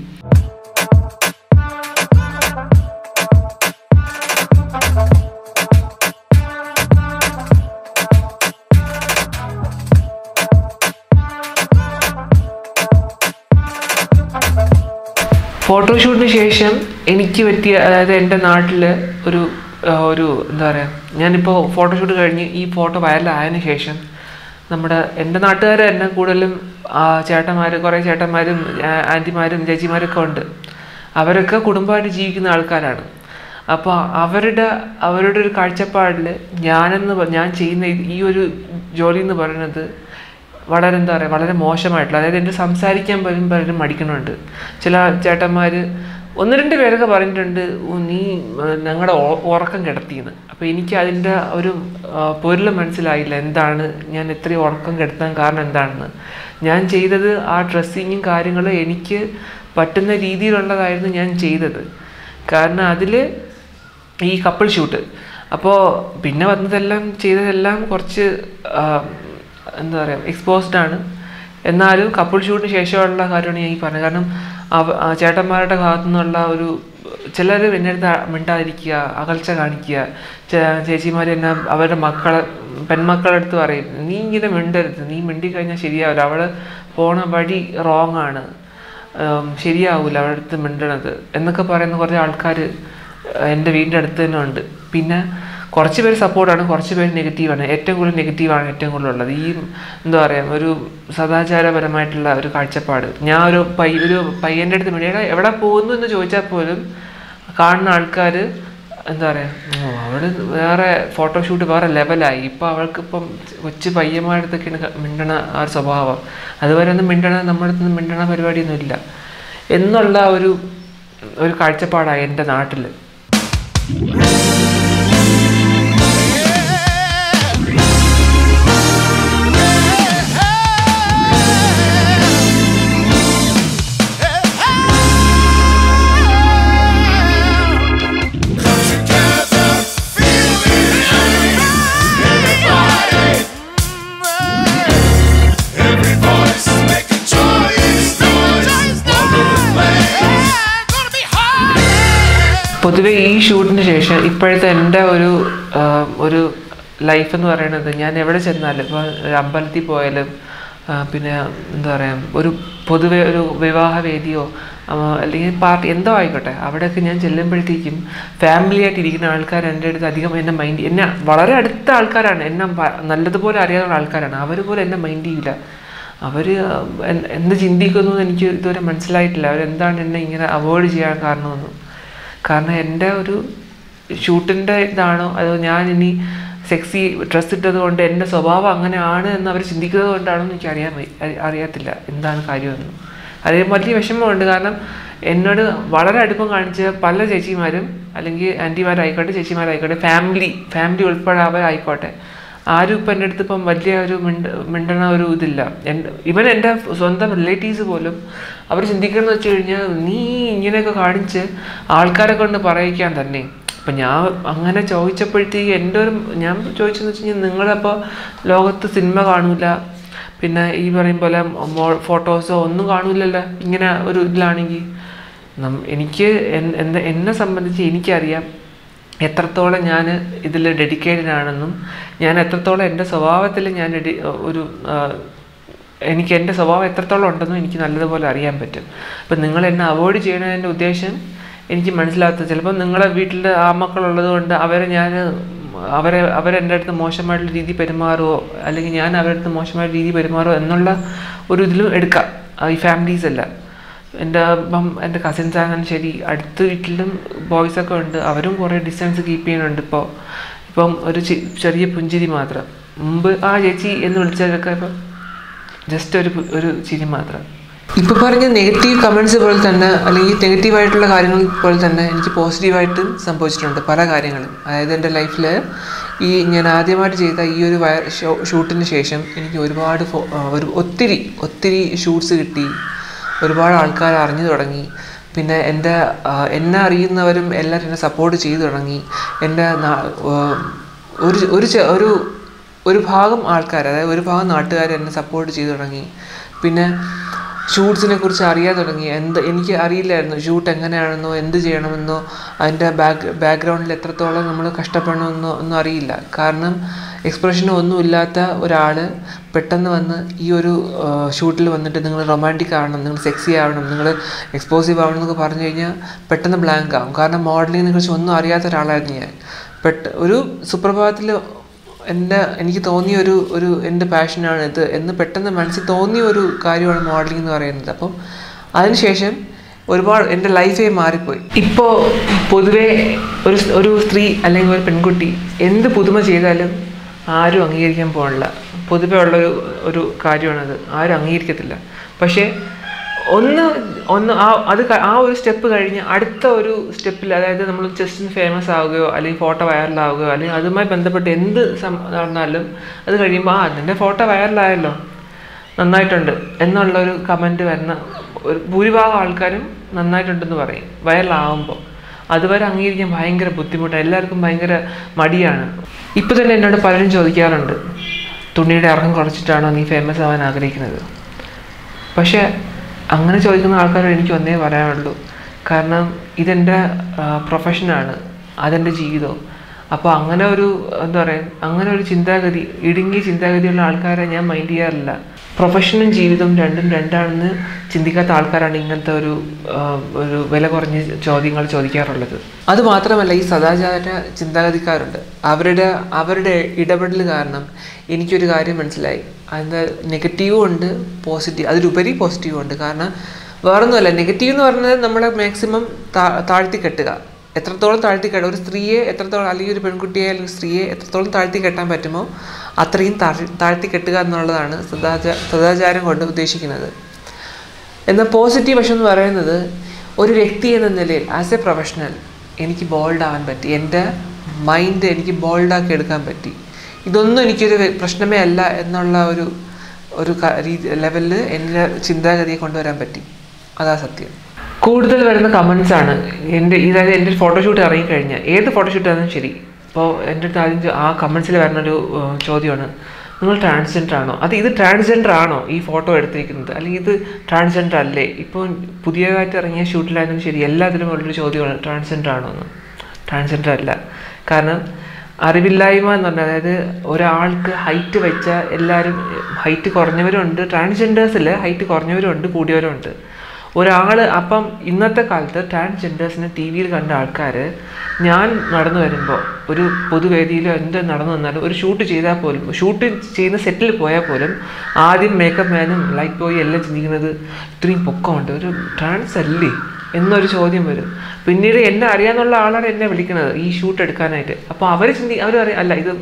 ഫോട്ടോഷൂട്ടിന് ശേഷം എനിക്ക് പറ്റിയ അതായത് എൻ്റെ നാട്ടിൽ ഒരു ആ, ഒരു എന്താ പറയുക ഞാനിപ്പോൾ ഫോട്ടോഷൂട്ട് കഴിഞ്ഞ് ഈ ഫോട്ടോ വൈറലായതിനു ശേഷം നമ്മുടെ എൻ്റെ നാട്ടുകാർ തന്നെ കൂടുതലും ആ, ചേട്ടന്മാർ കുറേ ചേട്ടന്മാരും ആ, ആൻറ്റിമാരും ചേച്ചിമാരൊക്കെ ഉണ്ട് അവരൊക്കെ കുടുംബമായിട്ട് ജീവിക്കുന്ന ആൾക്കാരാണ് അപ്പോൾ അവരുടെ അവരുടെ ഒരു കാഴ്ചപ്പാടിൽ ഞാനെന്ന് പ- ഞാൻ ചെയ്യുന്ന ഈ- ഈ ഒരു ജോലി എന്ന് പറയുന്നത് വളരെ എന്താ പറയുക വളരെ മോശമായിട്ടുള്ള അതായത് എൻ്റെ സംസാരിക്കാൻ പോലും പലരും മടിക്കണുണ്ട് ചില ചേട്ടന്മാർ ഒന്ന് രണ്ട് പേരൊക്കെ പറഞ്ഞിട്ടുണ്ട് "ഓ, നീ ഞങ്ങളുടെ ഉറക്കം കിടത്തിയെന്ന് അപ്പോൾ എനിക്ക് അതിൻ്റെ ഒരു പൊരുൾ മനസ്സിലായില്ല എന്താണ് ഞാൻ ഇത്രയും ഉറക്കം കിടത്താൻ കാരണം എന്താണെന്ന് ഞാൻ ചെയ്തത് ആ ഡ്രസ്സിങ്ങും കാര്യങ്ങളും എനിക്ക് പറ്റുന്ന രീതിയിലുള്ളതായിരുന്നു ഞാൻ ചെയ്തത് കാരണം അതിൽ ഈ കപ്പിൾ ഷൂട്ട് അപ്പോൾ പിന്നെ വന്നതെല്ലാം ചെയ്തതെല്ലാം കുറച്ച് ആ, എന്താ പറയുക എക്സ്പോസ്ഡ് ആണ് എന്നാലും കപ്പിൾ ഷൂട്ടിന് ശേഷമുള്ള കാര്യമാണ് ഞാൻ ഈ പറഞ്ഞത് കാരണം അവ ആ ചേട്ടന്മാരുടെ ഭാഗത്തു നിന്നുള്ള ഒരു ചിലർ എൻ്റെ അടുത്ത് മിണ്ടാതിരിക്കുക അകൽച്ച കാണിക്കുക ചേ- ചേച്ചിമാർ എന്നെ അവരുടെ മക്കളെ പെൺമക്കളുടെ അടുത്ത് പറയും നീ ഇങ്ങനെ മിണ്ടരുത് നീ മിണ്ടി കഴിഞ്ഞാൽ ശരിയാവില്ല അവൾ പോണ വഴി റോങ് ആണ് ഉം, ശരിയാവൂല അവരുടെ അടുത്ത് മിണ്ടണത് എന്നൊക്കെ പറയുന്ന കുറേ ആൾക്കാർ എൻ്റെ വീടിൻ്റെ അടുത്ത് തന്നെ ഉണ്ട് പിന്നെ കുറച്ച് പേര് സപ്പോർട്ടാണ് കുറച്ച് പേര് നെഗറ്റീവാണ് ഏറ്റവും കൂടുതൽ നെഗറ്റീവാണ് ഏറ്റവും കൂടുതൽ ഉള്ളത് ഈ എന്താ പറയുക ഒരു സദാചാരപരമായിട്ടുള്ള ഒരു കാഴ്ചപ്പാട് ഞാൻ ഒരു പൈ ഒരു പയ്യൻ്റെ അടുത്ത് മിണ്ടിയുടെ എവിടെ പോകുന്നു എന്ന് ചോദിച്ചാൽ പോലും കാണുന്ന ആൾക്കാർ എന്താ പറയുക ഓ അവള് വേറെ ഫോട്ടോഷൂട്ട് വേറെ ലെവലായി ഇപ്പം അവൾക്ക് ഇപ്പം കൊച്ചു പയ്യന്മാരുടെ അടുത്തൊക്കെയാണ് ക- മിണ്ടണ ആ ഒരു സ്വഭാവം അതുവരെ ഒന്നും മിണ്ടണ നമ്മുടെ അടുത്ത് നിന്ന് മിണ്ടണ പരിപാടിയൊന്നും ഇല്ല എന്നുള്ള ഒരു ഒരു കാഴ്ചപ്പാടാണ് എൻ്റെ നാട്ടിൽ Every voice make a choice, noise, gonna be hard. പൊതുവെ ഈ ഷൂട്ടിന് ശേഷം ഇപ്പോഴത്തെ എൻ്റെ ഒരു ആ, ഒരു ലൈഫ് എന്ന് പറയുന്നത് ഞാൻ എവിടെ ചെന്നാലും ഇപ്പോൾ ഒരു അമ്പലത്തിൽ പോയാലും ആ, പിന്നെ എന്താ പറയുക ഒരു പൊതുവെ ഒരു വിവാഹ വേദിയോ ആ, അല്ലെങ്കിൽ പാർട്ടി എന്തോ ആയിക്കോട്ടെ അവിടെയൊക്കെ ഞാൻ ചെല്ലുമ്പോഴത്തേക്കും ഫാമിലി ആയിട്ട് ഇരിക്കുന്ന ആൾക്കാർ എൻ്റെ അടുത്ത് അധികം എന്നെ മൈൻഡ് എന്നെ വളരെ അടുത്ത ആൾക്കാരാണ് എന്നെ പ- നല്ലതുപോലെ അറിയാവുന്ന ആൾക്കാരാണ് അവർ പോലും എന്നെ മൈൻഡ് ചെയ്യില്ല അവർ എന്ത് ചിന്തിക്കുന്നു എന്ന് എനിക്ക് ഇതുവരെ മനസ്സിലായിട്ടില്ല അവരെന്താണ് എന്നെ ഇങ്ങനെ അവോയ്ഡ് ചെയ്യാൻ കാരണമെന്ന് കാരണം എൻ്റെ ഒരു ഷൂട്ടിൻ്റെ ഇതാണോ അതോ ഞാൻ ഇനി സെക്സി ഡ്രസ്സ് ഇട്ടത് കൊണ്ട് എൻ്റെ സ്വഭാവം അങ്ങനെയാണ് എന്ന് അവർ ചിന്തിക്കുന്നത് കൊണ്ടാണോ എന്ന് എനിക്ക് അറിയാൻ വയ്യ- അറി- അറിയത്തില്ല എന്താണ് കാര്യമെന്ന് അത് വലിയ വിഷമമുണ്ട് കാരണം എന്നോട് വളരെ അടുപ്പം കാണിച്ച പല ചേച്ചിമാരും അല്ലെങ്കിൽ ആൻറ്റിമാരായിക്കോട്ടെ ചേച്ചിമാരായിക്കോട്ടെ ഫാമിലി ഫാമിലി ഉൾപ്പെടെ അവരായിക്കോട്ടെ ആരും ഇപ്പം എൻ്റെ അടുത്ത് ഇപ്പം വലിയ ഒരു മിണ്ട മിണ്ടണ ഒരു ഇതില്ല എൻ്റെ ഇവൻ എൻ്റെ സ്വന്തം റിലേറ്റീവ്സ് പോലും അവർ ചിന്തിക്കുന്നത് വെച്ച് കഴിഞ്ഞാൽ നീ ഇങ്ങനെയൊക്കെ കാണിച്ച് ആൾക്കാരെ കൊണ്ട് പറയിക്കാൻ തന്നെ അപ്പം ഞാൻ അങ്ങനെ ചോദിച്ചപ്പോഴത്തേക്ക് എൻ്റെ ഒരു ഞാൻ ചോദിച്ചതെന്ന് വെച്ച് കഴിഞ്ഞാൽ നിങ്ങളപ്പോൾ ലോകത്ത് സിനിമ കാണൂല പിന്നെ ഈ പറയും പോലെ ഫോട്ടോസോ ഒന്നും കാണൂലല്ലോ ഇങ്ങനെ ഒരു ഇതിലാണെങ്കിൽ നം എനിക്ക് എൻ- എൻ്റെ എന്നെ സംബന്ധിച്ച് എനിക്കറിയാം എത്രത്തോളം ഞാൻ ഇതിൽ ഡെഡിക്കേറ്റഡ് ആണെന്നും ഞാൻ എത്രത്തോളം എൻ്റെ സ്വഭാവത്തിൽ ഞാൻ ഡെഡി ഒരു ആ, എനിക്ക് എൻ്റെ സ്വഭാവം എത്രത്തോളം ഉണ്ടെന്നും എനിക്ക് നല്ലതുപോലെ അറിയാൻ പറ്റും അപ്പം നിങ്ങൾ എന്നെ അവോയ്ഡ് ചെയ്യണതിൻ്റെ ഉദ്ദേശം എനിക്ക് മനസ്സിലാകാത്ത ചിലപ്പോൾ നിങ്ങളെ വീട്ടിൽ ആ മക്കളുള്ളത് കൊണ്ട് അവരെ ഞാൻ അവരെ അവരെൻ്റെ അടുത്ത് മോശമായിട്ടുള്ള രീതി പെരുമാറുമോ അല്ലെങ്കിൽ ഞാൻ അവരുടെ അടുത്ത് മോശമായിട്ട് രീതി പെരുമാറുമോ എന്നുള്ള ഒരു ഇതിലും എടുക്കാം ആ, ഈ ഫാമിലീസ് എല്ലാം എൻ്റെ ഇപ്പം എൻ്റെ കസിൻസ് ആണെങ്കിലും ശരി അടുത്ത വീട്ടിലും ബോയ്സ് ഒക്കെ ഉണ്ട് അവരും കുറേ ഡിസ്റ്റൻസ് കീപ്പ് ചെയ്യുന്നുണ്ട് ഇപ്പോൾ ഇപ്പം ഒരു ചി- ചെറിയ പുഞ്ചിരി മാത്രം മുമ്പ് ആ ചേച്ചി എന്ന് വിളിച്ചതൊക്കെ ഇപ്പം ജസ്റ്റ് ഒരു പു- ഒരു ചിരി മാത്രം ഇപ്പോൾ പറഞ്ഞ നെഗറ്റീവ് കമൻസ് പോലെ തന്നെ അല്ലെങ്കിൽ നെഗറ്റീവായിട്ടുള്ള കാര്യങ്ങൾ പോലെ തന്നെ എനിക്ക് പോസിറ്റീവായിട്ടും സംഭവിച്ചിട്ടുണ്ട് പല കാര്യങ്ങളും അതായത് എൻ്റെ ലൈഫിൽ ഈ ഞാൻ ആദ്യമായിട്ട് ചെയ്ത ഈ ഒരു വയ ഷോ- ഷൂട്ടിന് ശേഷം എനിക്ക് ഒരുപാട് ഫോ- ആ, ഒരു ഒത്തിരി ഒത്തിരി ഷൂട്ട്സ് കിട്ടി ഒരുപാട് ആൾക്കാർ അറിഞ്ഞു തുടങ്ങി പിന്നെ എൻ്റെ ആ, എന്നെ അറിയുന്നവരും എല്ലാവരും എന്നെ സപ്പോർട്ട് ചെയ്തു തുടങ്ങി എൻ്റെ നാ- ആ, ഒരു ഒരു ചെ- ഒരു ഒരു ഭാഗം ആൾക്കാർ അതായത് ഒരു ഭാഗം നാട്ടുകാർ എന്നെ സപ്പോർട്ട് ചെയ്തു തുടങ്ങി പിന്നെ ഷൂട്ട്സിനെ കുറിച്ച് അറിയാൻ തുടങ്ങി എന്ത് എനിക്ക് അറിയില്ലായിരുന്നു ഷൂട്ട് എങ്ങനെയാണെന്നോ എന്ത് ചെയ്യണമെന്നോ അതിൻ്റെ ബാക്ക് ബാക്ക്ഗ്രൗണ്ടിൽ എത്രത്തോളം നമ്മൾ കഷ്ടപ്പെടണമെന്നോ ഒന്നും അറിയില്ല കാരണം എക്സ്പ്രഷനോ ഒന്നും ഇല്ലാത്ത ഒരാൾ പെട്ടെന്ന് വന്ന് ഈ ഒരു ഷൂട്ടിൽ വന്നിട്ട് നിങ്ങൾ റൊമാൻറ്റിക് ആവണം നിങ്ങൾ സെക്സി ആവണം നിങ്ങൾ എക്സ്പോസീവ് ആവണം എന്നൊക്കെ പറഞ്ഞു കഴിഞ്ഞാൽ പെട്ടെന്ന് ബ്ലാങ്ക് ആവും കാരണം മോഡലിങ്ങിനെ കുറിച്ച് ഒന്നും അറിയാത്ത ഒരാളായിരുന്നു ഞാൻ പെട്ട ഒരു സുപ്രഭാതത്തിൽ എൻ്റെ എനിക്ക് തോന്നിയ ഒരു ഒരു എൻ്റെ പാഷനാണ് ഇത് എന്ന് പെട്ടെന്ന് മനസ്സിൽ തോന്നിയ ഒരു കാര്യമാണ് മോഡലിംഗ് എന്ന് പറയുന്നത് അപ്പം അതിനുശേഷം ഒരുപാട് എൻ്റെ ലൈഫേ മാറിപ്പോയി ഇപ്പോൾ പൊതുവേ ഒരു സ്- ഒരു സ്ത്രീ അല്ലെങ്കിൽ ഒരു പെൺകുട്ടി എന്ത് പുതുമ ചെയ്താലും ആരും അംഗീകരിക്കാൻ പോകണില്ല പൊതുവേ ഉള്ളൊരു ഒരു കാര്യമാണത് ആരും അംഗീകരിക്കത്തില്ല പക്ഷേ ഒന്ന് ഒന്ന് ആ അത് ക- ആ ഒരു സ്റ്റെപ്പ് കഴിഞ്ഞ് അടുത്ത ഒരു സ്റ്റെപ്പിൽ അതായത് നമ്മൾ ജസ്റ്റ് ഫേമസ് ആവുകയോ അല്ലെങ്കിൽ ഫോട്ടോ വൈറലാവുകയോ അല്ലെങ്കിൽ അതുമായി ബന്ധപ്പെട്ട് എന്ത് സം നടന്നാലും അത് കഴിയുമ്പോൾ ആ നിൻ്റെ ഫോട്ടോ വൈറലായല്ലോ നന്നായിട്ടുണ്ട് എന്നുള്ളൊരു കമൻറ്റ് വരുന്ന ഒരു ഭൂരിഭാഗം ആൾക്കാരും നന്നായിട്ടുണ്ടെന്ന് പറയും വൈറലാവുമ്പോൾ അതുവരെ അംഗീകരിക്കാൻ ഭയങ്കര ബുദ്ധിമുട്ടാണ് എല്ലാവർക്കും ഭയങ്കര മടിയാണ് ഇപ്പോൾ തന്നെ എന്നോട് പലരും ചോദിക്കാറുണ്ട് തുണിയുടെ ഇറക്കം കുറച്ചിട്ടാണോ നീ ഫേമസ് ആവാൻ ആഗ്രഹിക്കുന്നത് പക്ഷേ അങ്ങനെ ചോദിക്കുന്ന ആൾക്കാരോട് എനിക്ക് ഒന്നേ പറയാനുള്ളൂ കാരണം ഇതെൻ്റെ പ്രൊഫഷനാണ് അതെൻ്റെ ജീവിതം അപ്പോൾ അങ്ങനെ ഒരു എന്താ പറയുക അങ്ങനെ ഒരു ചിന്താഗതി ഇടുങ്ങിയ ചിന്താഗതിയുള്ള ആൾക്കാരെ ഞാൻ മൈൻഡ് ചെയ്യാറില്ല പ്രൊഫഷനും ജീവിതവും രണ്ടും രണ്ടാണെന്ന് ചിന്തിക്കാത്ത ആൾക്കാരാണ് ഇങ്ങനത്തെ ഒരു ആ, ഒരു വില കുറഞ്ഞ ചോദ്യങ്ങൾ ചോദിക്കാറുള്ളത് അത് മാത്രമല്ല ഈ സദാചാര ചിന്താഗതിക്കാരുണ്ട് അവരുടെ അവരുടെ ഇടപെടൽ കാരണം എനിക്കൊരു കാര്യം മനസ്സിലായി അതിൻ്റെ നെഗറ്റീവും ഉണ്ട് പോസിറ്റീവ് അതിലുപരി പോസിറ്റീവും ഉണ്ട് കാരണം വേറൊന്നുമല്ല നെഗറ്റീവ് എന്ന് പറഞ്ഞത് നമ്മളെ മാക്സിമം താഴ്ത്തി കെട്ടുക എത്രത്തോളം താഴ്ത്തി കെട്ടുക ഒരു സ്ത്രീയെ എത്രത്തോളം അല്ലെങ്കിൽ ഒരു പെൺകുട്ടിയെ അല്ലെങ്കിൽ സ്ത്രീയെ എത്രത്തോളം താഴ്ത്തി കെട്ടാൻ പറ്റുമോ അത്രയും താഴ്ത്തി താഴ്ത്തി കെട്ടുക എന്നുള്ളതാണ് സദാചാര സദാചാരം കൊണ്ട് ഉദ്ദേശിക്കുന്നത് എന്നാൽ പോസിറ്റീവ് വശം എന്ന് പറയുന്നത് ഒരു വ്യക്തി എന്ന നിലയിൽ ആസ് എ പ്രൊഫഷണൽ എനിക്ക് ബോൾഡ് ആവാൻ പറ്റി എൻ്റെ മൈൻഡ് എനിക്ക് ബോൾഡാക്കി എടുക്കാൻ പറ്റി ഇതൊന്നും എനിക്കൊരു വെ- പ്രശ്നമേ അല്ല എന്നുള്ള ഒരു ഒരു ക- രീതി ലെവലിൽ എൻ്റെ ചിന്താഗതിയെ കൊണ്ടുവരാൻ പറ്റി അതാ സത്യം കൂടുതൽ വരുന്ന കമൻസ് ആണ് എൻ്റെ ഇതായത് എൻ്റെ ഫോട്ടോഷൂട്ട് ഇറങ്ങിക്കഴിഞ്ഞാൽ ഏത് ഫോട്ടോഷൂട്ട് ആണെങ്കിലും ശരി ഇപ്പോൾ എൻ്റെ അടുത്ത് ആദ്യം ചോ- ആ കമൻസിൽ വരുന്നൊരു ഏഹ്, ചോദ്യമാണ് നിങ്ങൾ ട്രാൻസ്ജെൻഡർ ആണോ അത് ഇത് ട്രാൻസ്ജെൻഡർ ആണോ ഈ ഫോട്ടോ എടുത്തിരിക്കുന്നത് അല്ലെങ്കിൽ ഇത് ട്രാൻസ്ജെൻഡർ അല്ലേ ഇപ്പോൾ പുതിയതായിട്ട് ഇറങ്ങിയ ഷൂട്ടിലായാലും ശരി എല്ലാത്തിലും ഉള്ളൊരു ചോദ്യമാണ് ട്രാൻസ്ജെൻഡർ ആണോ എന്ന് ട്രാൻസ്ജെൻഡർ അല്ല കാരണം അറിവില്ലായ്മ എന്ന് പറഞ്ഞാൽ അതായത് ഒരാൾക്ക് ഹൈറ്റ് വെച്ച എല്ലാവരും ഹൈറ്റ് കുറഞ്ഞവരുണ്ട് ട്രാൻസ്ജെൻഡേഴ്സിൽ ഹൈറ്റ് കുറഞ്ഞവരുണ്ട് കൂടിയവരുണ്ട് ഒരാൾ അപ്പം ഇന്നത്തെ കാലത്ത് ട്രാൻസ്ജെൻഡേഴ്സിനെ ടി വിയിൽ കണ്ട ആൾക്കാർ ഞാൻ നടന്നു വരുമ്പോൾ ഒരു പൊതുവേദിയിലോ എന്ത് നടന്നു വന്നാലും ഒരു ഷൂട്ട് ചെയ്താൽ പോലും ഷൂട്ട് ചെയ്യുന്ന സെറ്റിൽ പോയാൽ പോലും ആദ്യം മേക്കപ്പ് മാനും ലൈറ്റ് ബോയും എല്ലാം ചിന്തിക്കുന്നത് ഇത്രയും പൊക്കമുണ്ട് ഒരു ട്രാൻസ് അല്ലേ എന്നൊരു ചോദ്യം വരും പിന്നീട് എന്നെ അറിയാന്നുള്ള ആളാണ് എന്നെ വിളിക്കുന്നത് ഈ ഷൂട്ട് എടുക്കാനായിട്ട് അപ്പോൾ അവർ ചിന്തി അവർ പറയും അല്ല ഇത്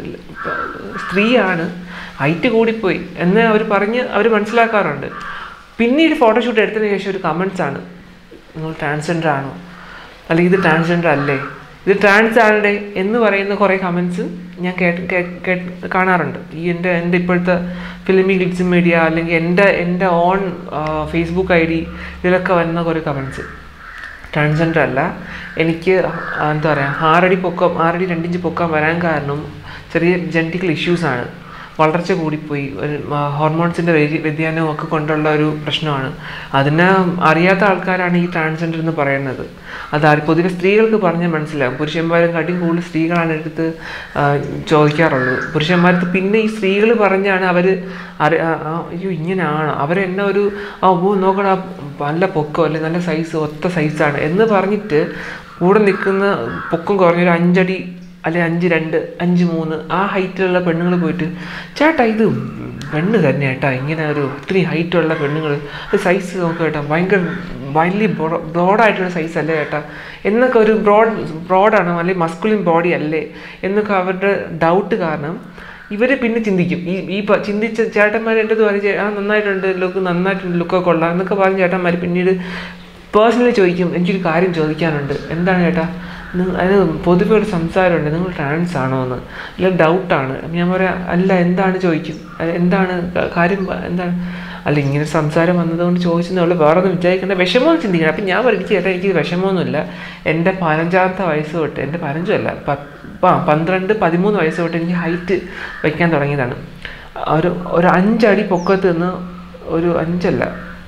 സ്ത്രീയാണ് ഹൈറ്റ് കൂടിപ്പോയി എന്ന് അവർ പറഞ്ഞ് അവർ മനസ്സിലാക്കാറുണ്ട് പിന്നീട് ഫോട്ടോഷൂട്ട് എടുത്തതിന് ശേഷം ഒരു കമൻസ് ആണ് നിങ്ങൾ ട്രാൻസ്ജെൻഡർ ആണോ അല്ലെങ്കിൽ ഇത് ട്രാൻസ്ജെൻഡർ അല്ലേ ഇത് ട്രാൻസ് ആരുടെ എന്ന് പറയുന്ന കുറേ കമൻസ് ഞാൻ കേട്ട് കേ- കേട്ട് കാണാറുണ്ട് ഈ എൻ്റെ എൻ്റെ ഇപ്പോഴത്തെ ഫിലിമി ഗ്ലിറ്റ്സ് മീഡിയ അല്ലെങ്കിൽ എൻ്റെ എൻ്റെ ഓൺ ഫേസ്ബുക്ക് ഐ ഡി ഇതിലൊക്കെ വരുന്ന കുറേ കമൻസ് ട്രാൻസ്ജെൻഡർ അല്ല എനിക്ക് ആ, എന്താ പറയുക ആറടി പൊക്കം ആറടി രണ്ടിഞ്ച് പൊക്കം വരാൻ കാരണം ചെറിയ ജനറ്റിക്കൽ ഇഷ്യൂസാണ് വളർച്ച കൂടിപ്പോയി ഒരു ഹോർമോൺസിൻ്റെ വ്യതിയാനവും ഒക്കെ കൊണ്ടുള്ള ഒരു പ്രശ്നമാണ് അതിനെ അറിയാത്ത ആൾക്കാരാണ് ഈ ട്രാൻസ്ജെൻഡർ എന്ന് പറയുന്നത് അത് ആര് പൊതുവെ സ്ത്രീകൾക്ക് പറഞ്ഞാൽ മനസ്സിലാവും പുരുഷന്മാരും കാട്ടിയും കൂടുതൽ സ്ത്രീകളാണ് എടുത്ത് ആ, ചോദിക്കാറുള്ളത് പുരുഷന്മാർക്ക് പിന്നെ ഈ സ്ത്രീകൾ പറഞ്ഞാണ് അവർ അറി ആ, ആ, അയ്യോ ഇങ്ങനെയാണോ അവരെന്നെ ഒരു ആ ഓ നോക്കടാ നല്ല പൊക്കം അല്ലെ നല്ല സൈസ് ഒത്ത സൈസാണ് എന്ന് പറഞ്ഞിട്ട് കൂടെ നിൽക്കുന്ന പൊക്കം കുറഞ്ഞൊരു അഞ്ചടി അല്ലെ അഞ്ച് രണ്ട് അഞ്ച് മൂന്ന് ആ ഹൈറ്റിലുള്ള പെണ്ണുങ്ങൾ പോയിട്ട് ചേട്ടാ ഇത് പെണ്ണ് തന്നെ ഏട്ടാ ഇങ്ങനെ ഒരു ഒത്തിരി ഹൈറ്റുള്ള പെണ്ണുങ്ങൾ സൈസ് നോക്കുക കേട്ടാ ഭയങ്കര വലിയ ബ്രോഡായിട്ടുള്ള സൈസ് അല്ലേ ചേട്ടാ എന്നൊക്കെ ഒരു ബ്രോഡ് ബ്രോഡാണ് അല്ലെങ്കിൽ മസ്കുലിൻ ബോഡി അല്ലേ എന്നൊക്കെ അവരുടെ ഡൗട്ട് കാരണം ഇവർ പിന്നെ ചിന്തിക്കും ഈ ഈ പ- ചിന്തിച്ച ചേട്ടന്മാർ എൻ്റെ അടുത്ത് പറയും "ചേ- ആ നന്നായിട്ടുണ്ട് ലുക്ക് നന്നായിട്ടുണ്ട് ലുക്കൊക്കെ കൊള്ളാം എന്നൊക്കെ പറഞ്ഞ ചേട്ടന്മാർ പിന്നീട് പേഴ്സണലി ചോദിക്കും എനിക്കൊരു കാര്യം ചോദിക്കാനുണ്ട് എന്താണ് ചേട്ടാ നിങ്ങൾ അത് പൊതുവെ ഒരു സംസാരമുണ്ട് നിങ്ങൾ ട്രാൻസ് ആണോ എന്ന് അല്ലെങ്കിൽ ഡൗട്ടാണ് ഞാൻ പറയാം അല്ല എന്താണ് ചോദിക്കും അത് എന്താണ് ക- കാര്യം പ- എന്താണ് അല്ല ഇങ്ങനെ സംസാരം വന്നതുകൊണ്ട് ചോദിച്ചെന്നേ ഉള്ളൂ വേറെ ഒന്നും വിചാരിക്കേണ്ട വിഷമം ചിന്തിക്കണം അപ്പം ഞാൻ പറയും എനിക്ക് ചേട്ടാ എനിക്ക് വിഷമമൊന്നുമില്ല എൻ്റെ പതിനഞ്ചാമത്തെ വയസ്സ് തൊട്ട് എൻ്റെ പതിനഞ്ചല്ല പത്ത് ആ പന്ത്രണ്ട് പതിമൂന്ന് വയസ്സ് തൊട്ട് എനിക്ക് ഹൈറ്റ് വയ്ക്കാൻ തുടങ്ങിയതാണ് ഒരു ഒരു അഞ്ചടി പൊക്കത്ത് നിന്ന് ഒരു അഞ്ചല്ല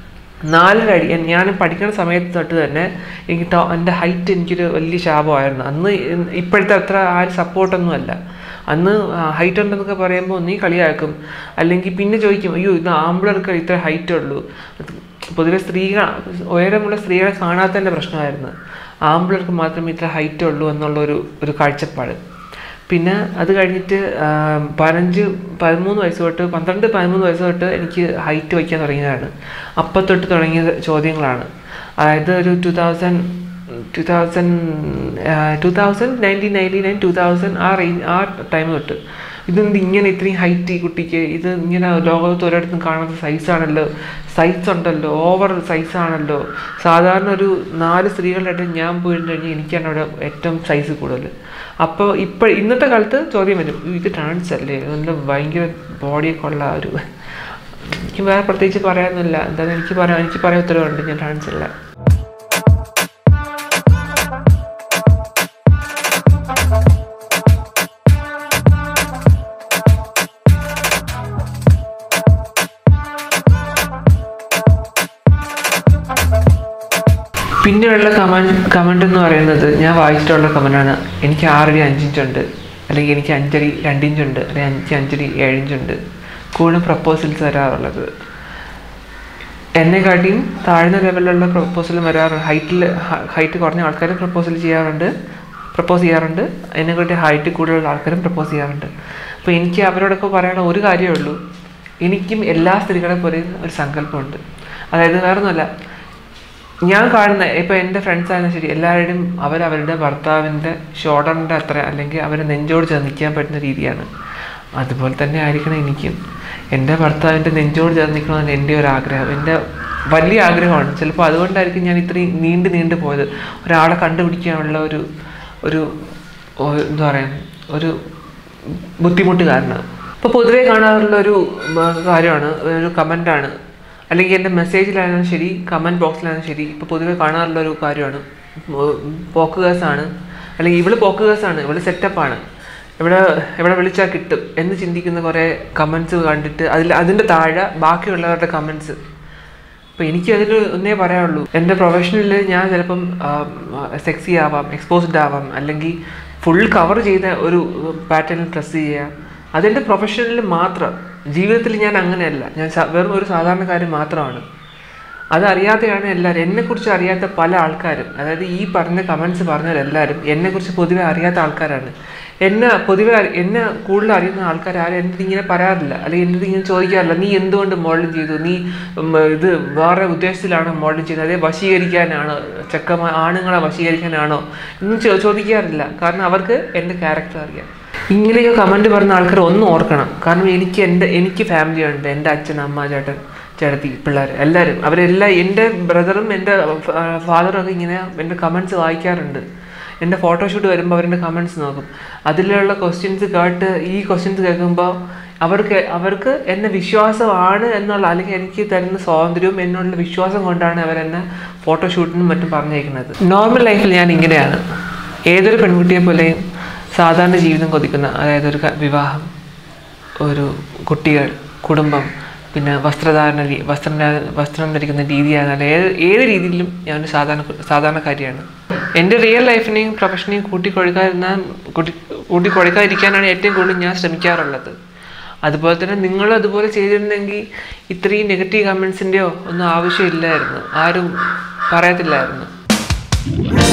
നാലര അടി എൻ- ഞാൻ പഠിക്കുന്ന സമയത്ത് തൊട്ട് തന്നെ എനിക്ക് ടോ- എൻ്റെ ഹൈറ്റ് എനിക്കൊരു വലിയ ശാപമായിരുന്നു അന്ന് ഇ- ഇപ്പോഴത്തെ അത്ര ആരും സപ്പോർട്ടൊന്നും അല്ല അന്ന് ഹൈറ്റ് ഉണ്ടെന്നൊക്കെ പറയുമ്പോൾ നീ കളിയാക്കും അല്ലെങ്കിൽ പിന്നെ ചോദിക്കും അയ്യോ ഇത് ആമ്പിളർക്ക് ഇത്ര ഹൈറ്റ് ഉള്ളൂ പൊതുവെ സ്ത്രീകൾ ഉയരമുള്ള സ്ത്രീകളെ കാണാത്തതിൻ്റെ പ്രശ്നമായിരുന്നു ആമ്പിളർക്ക് മാത്രമേ ഇത്ര ഹൈറ്റ് ഉള്ളൂ എന്നുള്ള ഒരു ഒരു കാഴ്ചപ്പാട് പിന്നെ അത് കഴിഞ്ഞിട്ട് ആ, പതിനഞ്ച് പതിമൂന്ന് വയസ്സ് തൊട്ട് പന്ത്രണ്ട് പതിമൂന്ന് വയസ്സ് തൊട്ട് എനിക്ക് ഹൈറ്റ് വയ്ക്കാൻ തുടങ്ങിയതാണ് അപ്പം തൊട്ട് തുടങ്ങിയ ചോദ്യങ്ങളാണ് അതായത് ഒരു two thousand two thousand two thousand nineteen ninety nine two thousand ആ റേഞ്ച് ആ ടൈം തൊട്ട് ഇതെന്ത് ഇങ്ങനെ ഇത്രയും ഹൈറ്റ് ഈ കുട്ടിക്ക് ഇത് ഇങ്ങനെ ലോകത്ത് ഒരിടത്തും കാണാത്ത സൈസാണല്ലോ സൈസ് ഉണ്ടല്ലോ ഓവർ സൈസാണല്ലോ സാധാരണ ഒരു നാല് സ്ത്രീകളുടെ ഇടയിൽ ഞാൻ പോയിരുന്നു കഴിഞ്ഞാൽ എനിക്കാണ് അവിടെ ഏറ്റവും സൈസ് കൂടുതൽ അപ്പോൾ ഇപ്പോൾ ഇന്നത്തെ കാലത്ത് ചോദ്യം വരും "ഉയ്യ്, ഇത് ട്രാൻസ് അല്ലേ നല്ല ഭയങ്കര ബോഡിയൊക്കെ ഉള്ള ഒരു എനിക്ക് വേറെ പ്രത്യേകിച്ച് പറയാനൊന്നുമില്ല എന്തായാലും എനിക്ക് പറയാം എനിക്ക് പറയാൻ ഉത്തരവുണ്ട് ഞാൻ ട്രാൻസ് അല്ല പിന്നെയുള്ള കമൻറ്റ് കമൻ്റ് എന്ന് പറയുന്നത് ഞാൻ വായിച്ചിട്ടുള്ള കമൻ്റാണ് എനിക്ക് ആറടി അഞ്ചിഞ്ചുണ്ട് അല്ലെങ്കിൽ എനിക്ക് അഞ്ചടി രണ്ടിഞ്ചുണ്ട് അല്ലെങ്കിൽ അഞ്ച് അഞ്ചടി ഏഴിഞ്ചുണ്ട് കൂടുതലും പ്രപ്പോസൽസ് വരാറുള്ളത് എന്നെക്കാട്ടിയും താഴ്ന്ന ലെവലിലുള്ള പ്രപ്പോസൽ വരാറുണ്ട് ഹൈറ്റിൽ ഹൈറ്റ് കുറഞ്ഞ ആൾക്കാരും പ്രപ്പോസൽ ചെയ്യാറുണ്ട് പ്രപ്പോസ് ചെയ്യാറുണ്ട് എന്നെക്കാട്ടി ഹൈറ്റ് കൂടുതലുള്ള ആൾക്കാരും പ്രപ്പോസ് ചെയ്യാറുണ്ട് അപ്പോൾ എനിക്ക് അവരോടൊക്കെ പറയാനുള്ള ഒരു കാര്യമേ ഉള്ളൂ എനിക്കും എല്ലാ സ്ത്രീകളെ പോലെ ഒരു സങ്കല്പമുണ്ട് അതായത് വേറൊന്നുമല്ല ഞാൻ കാണുന്ന ഇപ്പൊ എൻ്റെ ഫ്രണ്ട്സ് ആയാലും ശരി എല്ലാവരുടെയും അവരവരുടെ ഭർത്താവിൻ്റെ ഷോൾഡറിൻ്റെ അത്ര അല്ലെങ്കിൽ അവരെ നെഞ്ചോട് ചേർന്ന് നിൽക്കാൻ പറ്റുന്ന രീതിയാണ് അതുപോലെ തന്നെ ആയിരിക്കണം എനിക്കും എൻ്റെ ഭർത്താവിൻ്റെ നെഞ്ചോട് ചേർന്ന് നിൽക്കണമെന്ന് എൻ്റെ ഒരു ആഗ്രഹം എൻ്റെ വലിയ ആഗ്രഹമാണ് ചിലപ്പോൾ അതുകൊണ്ടായിരിക്കും ഞാൻ ഇത്രയും നീണ്ടു നീണ്ടു പോയത് ഒരാളെ കണ്ടുപിടിക്കാനുള്ള ഒരു ഒരു ഓ- എന്താ പറയുക ഒരു ബുദ്ധിമുട്ട് കാരണം ഇപ്പോൾ പൊതുവേ കാണാറുള്ള ഒരു ഉം, കാര്യമാണ് ഒരു കമൻ്റാണ് അല്ലെങ്കിൽ എൻ്റെ മെസ്സേജിലായാലും ശരി കമൻറ്റ് ബോക്സിലായാലും ശരി ഇപ്പോൾ പൊതുവേ കാണാറുള്ള ഒരു കാര്യമാണ് പോക്ക് കേസാണ് അല്ലെങ്കിൽ ഇവള് പോക്ക് കേസാണ് ഇവള് സെറ്റപ്പാണ് ഇവിടെ ഇവിടെ വിളിച്ചാൽ കിട്ടും എന്ന് ചിന്തിക്കുന്ന കുറേ കമൻസ് കണ്ടിട്ട് അതിൽ അതിൻ്റെ താഴെ ബാക്കിയുള്ളവരുടെ കമൻസ് അപ്പോൾ എനിക്ക് അതിൽ ഒന്നേ പറയാനുള്ളൂ എൻ്റെ പ്രൊഫഷനിൽ ഞാൻ ചിലപ്പം സെക്സി ആവാം എക്സ്പോസ്ഡ് ആവാം അല്ലെങ്കിൽ ഫുൾ കവർ ചെയ്ത ഒരു പാറ്റേണിൽ ഡ്രസ്സ് ചെയ്യുക അതെൻ്റെ പ്രൊഫഷനിൽ മാത്രം ജീവിതത്തിൽ ഞാൻ അങ്ങനെയല്ല ഞാൻ സ- വെറും ഒരു സാധാരണക്കാരൻ മാത്രമാണ് അതറിയാതെയാണ് എല്ലാവരും എന്നെക്കുറിച്ച് അറിയാത്ത പല ആൾക്കാരും അതായത് ഈ പറഞ്ഞ കമൻസ് പറഞ്ഞവരെല്ലാവരും എന്നെക്കുറിച്ച് പൊതുവെ അറിയാത്ത ആൾക്കാരാണ് എന്നെ പൊതുവെ അറി- എന്നെ കൂടുതൽ അറിയുന്ന ആൾക്കാർ ആരും എൻ്റെ ഇങ്ങനെ പറയാറില്ല അല്ലെങ്കിൽ എൻ്റെ ഇങ്ങനെ ചോദിക്കാറില്ല നീ എന്തുകൊണ്ട് മോഡലിംഗ് ചെയ്തു നീ ഉം, ഇത് വേറെ ഉദ്ദേശത്തിലാണോ മോഡലിംഗ് ചെയ്യുന്നത് അതേ വശീകരിക്കാനാണോ ചെക്കന്മാർ ആണുങ്ങളെ വശീകരിക്കാനാണോ എന്നും ചോ- ചോദിക്കാറില്ല കാരണം അവർക്ക് എൻ്റെ ക്യാരക്ടർ അറിയാം ഇങ്ങനെയൊക്കെ കമൻറ്റ് പറഞ്ഞ ആൾക്കാർ ഒന്നും ഓർക്കണം കാരണം എനിക്ക് എൻ്റെ എനിക്ക് ഫാമിലി ഉണ്ട് എൻ്റെ അച്ഛൻ അമ്മ ചേട്ടൻ ചേട്ടത്തി പിള്ളേർ എല്ലാവരും അവരെല്ലാം എൻ്റെ ബ്രദറും എൻ്റെ ഫാദറും ഒക്കെ ഇങ്ങനെ എൻ്റെ കമൻസ് വായിക്കാറുണ്ട് എൻ്റെ ഫോട്ടോഷൂട്ട് വരുമ്പോൾ അവരുടെ കമൻസ് നോക്കും അതിലുള്ള ക്വസ്റ്റ്യൻസ് കേട്ട് ഈ ക്വസ്റ്റ്യൻസ് കേൾക്കുമ്പോൾ അവർക്ക് അവർക്ക് എന്നെ വിശ്വാസമാണ് എന്നുള്ള അല്ലെങ്കിൽ എനിക്ക് തരുന്ന സ്വാതന്ത്ര്യവും എന്നുള്ള വിശ്വാസം കൊണ്ടാണ് അവരെന്നെ ഫോട്ടോഷൂട്ടിനും മറ്റും പറഞ്ഞേക്കുന്നത് നോർമൽ ലൈഫിൽ ഞാൻ ഇങ്ങനെയാണ് ഏതൊരു പെൺകുട്ടിയെ പോലെയും സാധാരണ ജീവിതം കൊതിക്കുന്ന അതായത് ഒരു ക- വിവാഹം ഒരു കുട്ടികൾ കുടുംബം പിന്നെ വസ്ത്രധാരണ രീ വസ്ത്രം വസ്ത്രം ധരിക്കുന്ന രീതിയായിരുന്നാലും ഏത് ഏത് രീതിയിലും ഞാൻ ഒരു സാധാരണ സാധാരണക്കാരിയാണ് എൻ്റെ റിയൽ ലൈഫിനെയും പ്രൊഫഷനെയും കൂട്ടിക്കൊടുക്കാതിരുന്ന കൂട്ടി കൂട്ടിക്കൊടുക്കാതിരിക്കാനാണ് ഏറ്റവും കൂടുതൽ ഞാൻ ശ്രമിക്കാറുള്ളത് അതുപോലെ തന്നെ നിങ്ങൾ അതുപോലെ ചെയ്തിരുന്നെങ്കിൽ ഇത്രയും നെഗറ്റീവ് കമൻസിൻ്റെയോ ഒന്നും ആവശ്യമില്ലായിരുന്നു ആരും പറയത്തില്ലായിരുന്നു